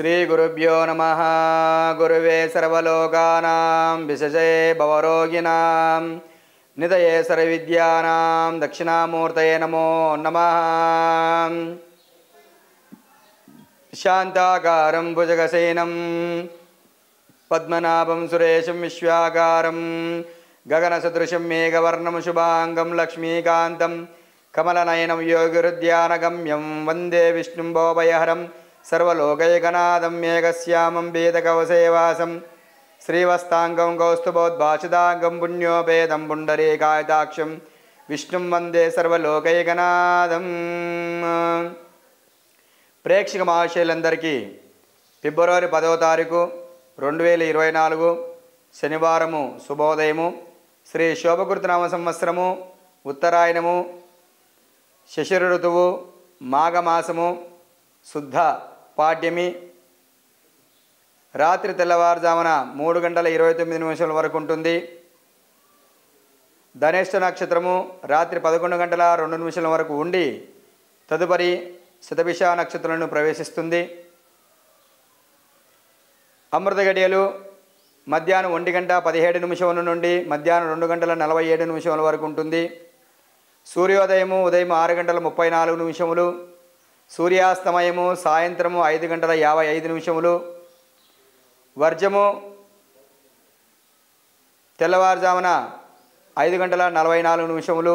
శ్రీగురుభ్యో నమ గురువే సర్వలోకానాం విశజే భవరోగిణాం నిదయే సర్వవిద్యానాం దక్షిణామూర్తయే నమో నమ శాంతాకారం భుజగసేనం పద్మనాభం సురేశం విశ్వాకారం గగనసదృశం మేఘవర్ణం శుభాంగం లక్ష్మీకాంతం కమలనయనం యోగిరుద్యానగమ్యం వందే విష్ణుం భోభయహరం సర్వలోకైకనాథం మేఘశ్యామం వేదకవసేవాసం శ్రీవస్తాంగం కౌస్తుభోద్భాషితాంగం పుణ్యోపేదం పుండరీకాయతాక్షం విష్ణుం వందే సర్వలోకైకనాథం ప్రేక్షక మహాశయులందరికీ ఫిబ్రవరి పదవ తారీఖు రెండు వేల ఇరవై నాలుగు శనివారము శుభోదయము శ్రీ శోభకృతనామ సంవత్సరము ఉత్తరాయణము శశిర ఋతువు మాఘమాసము శుద్ధ పాడ్యమి రాత్రి తెల్లవారుజామున మూడు గంటల ఇరవై తొమ్మిది నిమిషాల వరకు ఉంటుంది ధనేష్ట నక్షత్రము రాత్రి పదకొండు గంటల రెండు నిమిషాల వరకు ఉండి తదుపరి శతభిష నక్షత్రంలో ప్రవేశిస్తుంది అమృత గడియలు మధ్యాహ్నం ఒంటి గంట పదిహేడు నిమిషముల నుండి మధ్యాహ్నం రెండు గంటల నలభై ఏడు నిమిషముల వరకు ఉంటుంది సూర్యోదయము ఉదయం ఆరు గంటల ముప్పై నాలుగు నిమిషములు సూర్యాస్తమయము సాయంత్రము ఐదు గంటల యాభై ఐదు నిమిషములు వర్జము తెల్లవారుజామున ఐదు గంటల నలభై నాలుగు నిమిషములు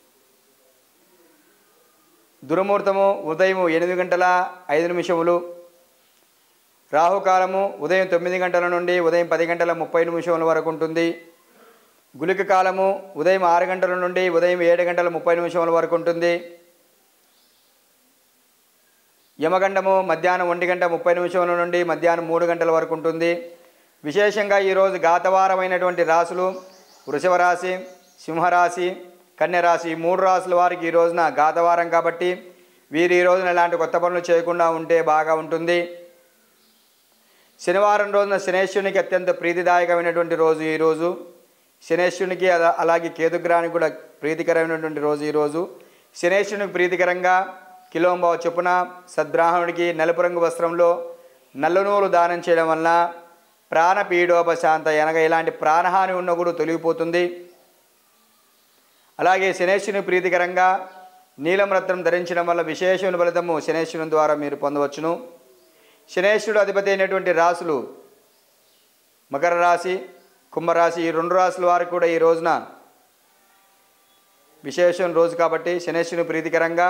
దుర్ముహూర్తము ఉదయం ఎనిమిది గంటల ఐదు నిమిషములు రాహుకాలము ఉదయం తొమ్మిది గంటల నుండి ఉదయం పది గంటల ముప్పై నిమిషముల వరకు ఉంటుంది గులిక కాలము ఉదయం ఆరు గంటల నుండి ఉదయం ఏడు గంటల ముప్పై నిమిషముల వరకు ఉంటుంది యమగండము మధ్యాహ్నం ఒంటి గంట ముప్పై నిమిషముల నుండి మధ్యాహ్నం మూడు గంటల వరకు ఉంటుంది విశేషంగా ఈరోజు గాతవారమైనటువంటి రాసులు వృషభ రాశి సింహరాశి కన్యరాశి ఈ మూడు రాసుల వారికి ఈ రోజున గాతవారం కాబట్టి వీరు ఈ రోజున ఇలాంటి కొత్త పనులు చేయకుండా ఉంటే బాగా ఉంటుంది శనివారం రోజున శనేశ్వరునికి అత్యంత ప్రీతిదాయకమైనటువంటి రోజు ఈ రోజు శనేశ్వరునికి అలా- అలాగే కేతుగ్రహానికి కూడా ప్రీతికరమైనటువంటి రోజు ఈరోజు శనేశ్వరునికి ప్రీతికరంగా కిలోంబావ చొప్పున సద్బ్రాహ్మణుడికి నలుపు రంగు వస్త్రంలో నల్ల నూలు దానం చేయడం వలన ప్రాణపీడోపశాంత అనగా ఇలాంటి ప్రాణహాని ఉన్న కూడా తొలగిపోతుంది అలాగే శనేశ్వరుని ప్రీతికరంగా నీలం రత్నం ధరించడం వల్ల విశేషమైన ఫలితము శనేశ్వరుని ద్వారా మీరు పొందవచ్చును శనేశ్వరుడు అధిపతి అయినటువంటి రాశులు మకర రాశి కుంభరాశి ఈ రెండు రాశుల వారికి కూడా ఈ రోజున విశేషం రోజు కాబట్టి శనేశ్వరుని ప్రీతికరంగా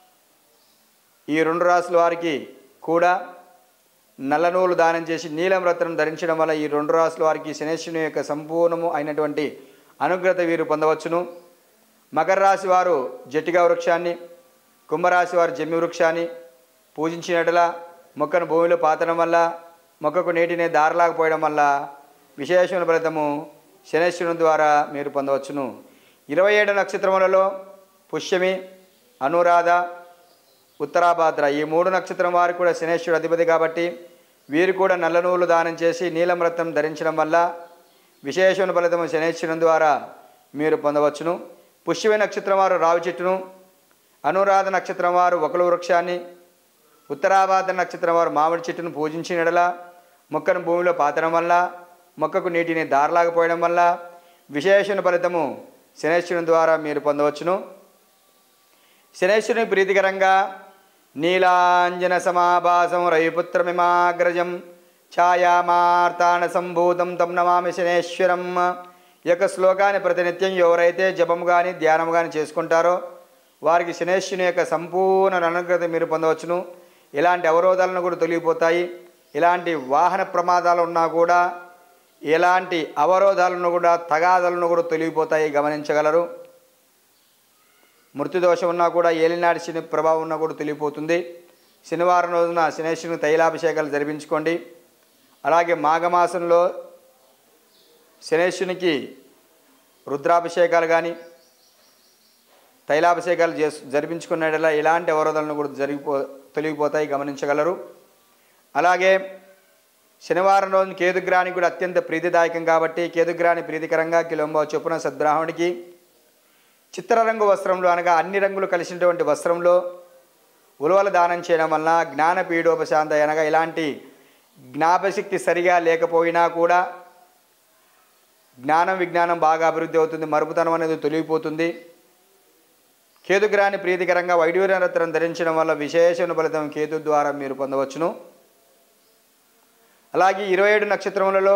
ఈ రెండు రాశుల వారికి కూడా నల్ల నూలు దానం చేసి నీలం రత్నం ధరించడం వల్ల ఈ రెండు రాశుల వారికి శనేశ్వరుని యొక్క సంపూర్ణము అయినటువంటి అనుగ్రత వీరు పొందవచ్చును మకర రాశి వారు జట్టిగా వృక్షాన్ని కుంభరాశి వారు జమ్మి వృక్షాన్ని పూజించినట్లా మొక్కను భూమిలో పాతడం వల్ల మొక్కకు నీటిని దారలాకపోయడం వల్ల విశేషమైన ఫలితము శనేశ్వరుని ద్వారా మీరు పొందవచ్చును ఇరవై ఏడు నక్షత్రములలో పుష్యమి అనురాధ ఉత్తరాభాద్ర ఈ మూడు నక్షత్రం వారు కూడా శనేశ్వరుడు అధిపతి కాబట్టి వీరు కూడా నల్ల నూలు దానం చేసి నీలం రత్నం ధరించడం వల్ల విశేషమైన ఫలితము శనేశ్వరుని ద్వారా మీరు పొందవచ్చును పుష్యమి నక్షత్రం వారు రావి చెట్టును అనురాధ నక్షత్రం వారు ఒకల వృక్షాన్ని ఉత్తరాభాద్ర నక్షత్రం వారు మామిడి చెట్టును పూజించినడలా మొక్కను భూమిలో పాతడం వల్ల మొక్కకు నీటిని దారలాగపోయడం వల్ల విశేషణ ఫలితము శనేశ్వరుని ద్వారా మీరు పొందవచ్చును శనేశ్వరుని ప్రీతికరంగా నీలాంజన సమాభాసం రవిపుత్రమిమాగ్రజం ఛాయామార్తాన సంభూతం తం నమామి శనేశ్వరం ఈ యొక్క శ్లోకాన్ని ప్రతినిత్యం ఎవరైతే జపం కానీ ధ్యానం కానీ చేసుకుంటారో వారికి శనేశ్వరుని యొక్క సంపూర్ణ అనుగ్రత మీరు పొందవచ్చును ఇలాంటి అవరోధాలను కూడా తొలగిపోతాయి ఇలాంటి వాహన ప్రమాదాలు ఉన్నా కూడా ఎలాంటి అవరోధాలను కూడా తగాదాలను కూడా తొలగిపోతాయి గమనించగలరు మృత్యుదోషం ఉన్నా కూడా ఏలినాటి శని ప్రభావం ఉన్నా కూడా తొలగిపోతుంది శనివారం రోజున శనేశ్వరుని తైలాభిషేకాలు జరిపించుకోండి అలాగే మాఘమాసంలో శనేశ్వరునికి రుద్రాభిషేకాలు కానీ తైలాభిషేకాలు చేసు జరిపించుకున్నట్లా ఇలాంటి అవరోధాలను కూడా జరిగిపో తొలగిపోతాయి గమనించగలరు అలాగే శనివారం రోజు కేతుగ్రహానికి కూడా అత్యంత ప్రీతిదాయకం కాబట్టి కేతుగ్రహాన్ని ప్రీతికరంగా కిలోంబో చొప్పున సద్బ్రాహ్మణికి చిత్రరంగు వస్త్రంలో అనగా అన్ని రంగులు కలిసినటువంటి వస్త్రంలో ఉలవల దానం చేయడం వలన జ్ఞాన పీడోపశాంత అనగా ఇలాంటి జ్ఞాపశక్తి సరిగా లేకపోయినా కూడా జ్ఞానం విజ్ఞానం బాగా అభివృద్ధి అవుతుంది మరుపుతనం అనేది తొలగిపోతుంది కేతుగ్రహాన్ని ప్రీతికరంగా వైడ్యూర్య రత్నం ధరించడం వల్ల విశేషణ ఫలితం కేతు ద్వారా మీరు పొందవచ్చును అలాగే ఇరవై ఏడు నక్షత్రములలో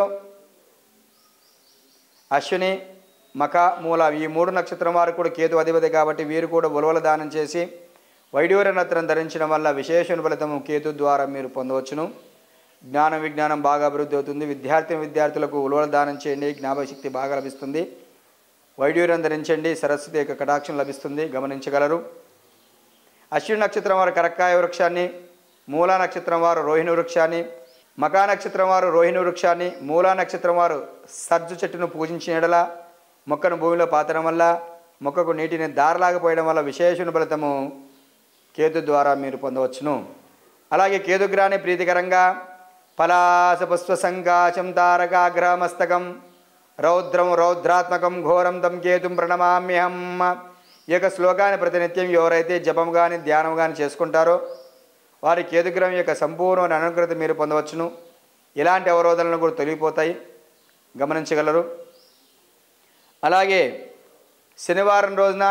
అశ్విని మఖ మూల ఈ మూడు నక్షత్రం వారు కూడా కేతు అధిపతి కాబట్టి వీరు కూడా ఉలవల దానం చేసి వైడ్యూర నత్రం ధరించడం వల్ల విశేషణ ఫలితము కేతు ద్వారా మీరు పొందవచ్చును జ్ఞానం విజ్ఞానం బాగా అభివృద్ధి అవుతుంది విద్యార్థి విద్యార్థులకు ఉలవల దానం చేయండి జ్ఞాపశక్తి బాగా లభిస్తుంది వైడ్యూరం ధరించండి సరస్వతి యొక్క కటాక్షం లభిస్తుంది గమనించగలరు అశ్విని నక్షత్రం వారు కరక్కాయ వృక్షాన్ని మూలా నక్షత్రం వారు రోహిణి వృక్షాన్ని మకా నక్షత్రం వారు రోహిణి వృక్షాన్ని మూలా నక్షత్రం వారు సర్జు చెట్టును పూజించిన ఎడల మొక్కను భూమిలో పాతడం వల్ల మొక్కకు నీటిని దారలాగా పోయడం వల్ల విశేషణ ఫలితము కేతు ద్వారా మీరు పొందవచ్చును అలాగే కేతుగ్రాని ప్రీతికరంగా పలాస పుష్ప సంకాశం తారకాగ్రమస్తకం రౌద్రం రౌద్రాత్మకం ఘోరం తం కేతుం ప్రణమామ్యహం ఈ యొక్క శ్లోకాన్ని ప్రతినిత్యం ఎవరైతే జపం కానీ ధ్యానం కానీ చేసుకుంటారో వారి కేతుగ్రహం యొక్క సంపూర్ణ అనుగ్రత మీరు పొందవచ్చును ఇలాంటి అవరోధాలను కూడా తొలగిపోతాయి గమనించగలరు అలాగే శనివారం రోజున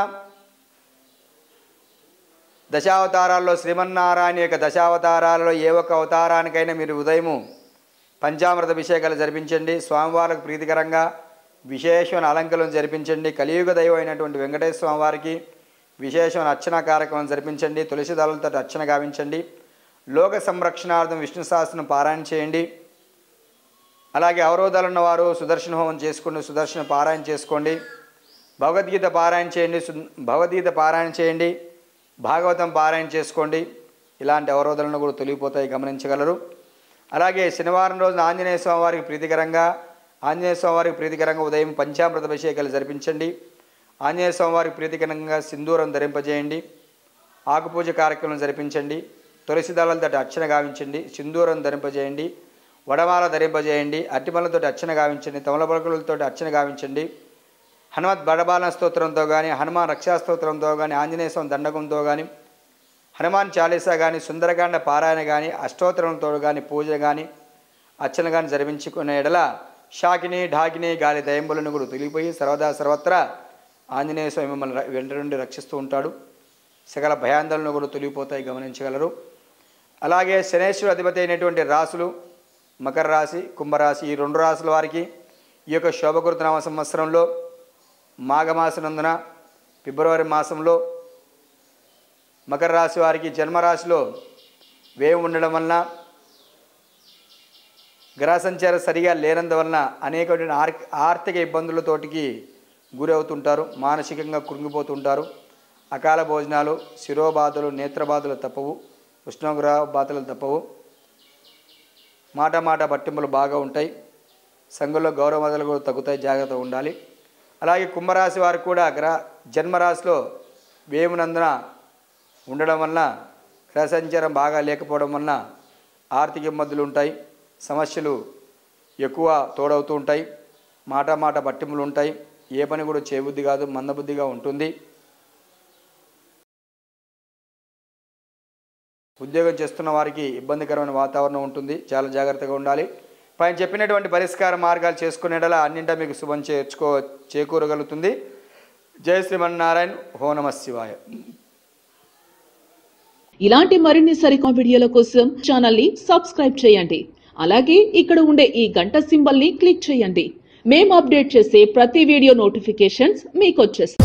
దశావతారాల్లో శ్రీమన్నారాయణ యొక్క దశావతారాలలో ఏ ఒక్క అవతారానికైనా మీరు ఉదయము పంచామృత అభిషేకాలు జరిపించండి స్వామివారికి ప్రీతికరంగా విశేషమైన అలంకరణ జరిపించండి కలియుగ దైవం అయినటువంటి వెంకటేశ్వర స్వామి వారికి విశేషమైన అర్చన కార్యక్రమం జరిపించండి తులసి దళాలతో అర్చన గావించండి లోక సంరక్షణార్థం విష్ణు సహస్రం పారాయణ చేయండి అలాగే అవరోధాలు ఉన్నవారు సుదర్శన హోమం చేసుకోండి సుదర్శన పారాయణ చేసుకోండి భగవద్గీత పారాయణ చేయండి సు- భగవద్గీత పారాయణ చేయండి భాగవతం పారాయణ చేసుకోండి ఇలాంటి అవరోధాలను కూడా తొలగిపోతాయి గమనించగలరు అలాగే శనివారం రోజున ఆంజనేయ స్వామి వారికి ప్రీతికరంగా ఆంజనేయ స్వామి వారికి ప్రీతికరంగా ఉదయం పంచామృత అభిషేకాలు జరిపించండి ఆంజనేయ స్వామి వారికి ప్రీతికరంగా సింధూరం ధరింపజేయండి ఆకుపూజ కార్యక్రమం జరిపించండి తులసి దళాలతో అర్చన గావించండి సింధూరం ధరింపజేయండి వడమాల ధరింపజేయండి అట్టిమలతో అర్చన గావించండి తమలపలకులతో అర్చన గావించండి హనుమత్ బడబాలన స్తోత్రంతో కానీ హనుమాన్ రక్షా స్తోత్రంతో కానీ ఆంజనేయ స్వామి దండకంతో కానీ హనుమాన్ చాలీసా కానీ సుందరకాండ పారాయణ కానీ అష్టోత్తరంతో కానీ పూజ కానీ అర్చన కానీ జరిపించుకునే ఎడల షాకిని ఢాకిని గాలి దయంబులను కూడా తొలిగిపోయి సర్వదా సర్వత్రా ఆంజనేయ స్వామి మిమ్మల్ని ర- వెంట నుండి రక్షిస్తూ ఉంటాడు సకల భయాందోళనలు కూడా తొలిగిపోతాయి గమనించగలరు అలాగే శనేశ్వర అధిపతి అయినటువంటి రాసులు మకర రాశి కుంభరాశి ఈ రెండు రాసుల వారికి ఈ యొక్క శోభకృతనామ సంవత్సరంలో మాఘమాసనందున ఫిబ్రవరి మాసంలో మకర రాశి వారికి జన్మరాశిలో వ్యయం ఉండడం వలన గ్రహ సంచారం సరిగా లేనందువలన అనేకమైన ఆర్ ఆర్థిక ఇబ్బందులతోటికి గురవుతుంటారు మానసికంగా కృంగిపోతుంటారు అకాల భోజనాలు శిరోబాధలు నేత్రబాధలు తప్పవు ఉష్ణోగ్రహ బాధలు తప్పవు మాట మాట పట్టింపులు బాగా ఉంటాయి సంఘంలో గౌరవమదలు కూడా తగ్గుతాయి జాగ్రత్తగా ఉండాలి అలాగే కుంభరాశి వారికి కూడా గ్రహ జన్మరాశిలో వేమునందున ఉండడం వలన గ్రహ సంచారం బాగా లేకపోవడం వలన ఆర్థిక ఇబ్బందులు ఉంటాయి సమస్యలు ఎక్కువ తోడవుతూ ఉంటాయి మాట మాట పట్టింపులు ఉంటాయి ఏ పని కూడా చేయబుద్ధి కాదు మందబుద్ధిగా ఉంటుంది ఉద్యోగం చేస్తున్న వారికి ఇబ్బందికరమైన వాతావరణం ఉంటుంది చాలా జాగ్రత్తగా ఉండాలి పైన చెప్పినటువంటి పరిష్కార మార్గాలు చేసుకునేటలా అన్నింటా మీకు శుభం చేర్చుకో చేకూరగలుగుతుంది జయ శ్రీమన్నారాయణ హో నమ శివాయ ఇలాంటి మరిన్ని సరికొత్త వీడియోల కోసం ఛానల్ ని సబ్స్క్రైబ్ చేయండి అలాగే ఇక్కడ ఉండే ఈ గంట సింబల్ ని క్లిక్ చేయండి మేము అప్డేట్ చేసే ప్రతి వీడియో నోటిఫికేషన్స్ మీకు వచ్చేస్తాయి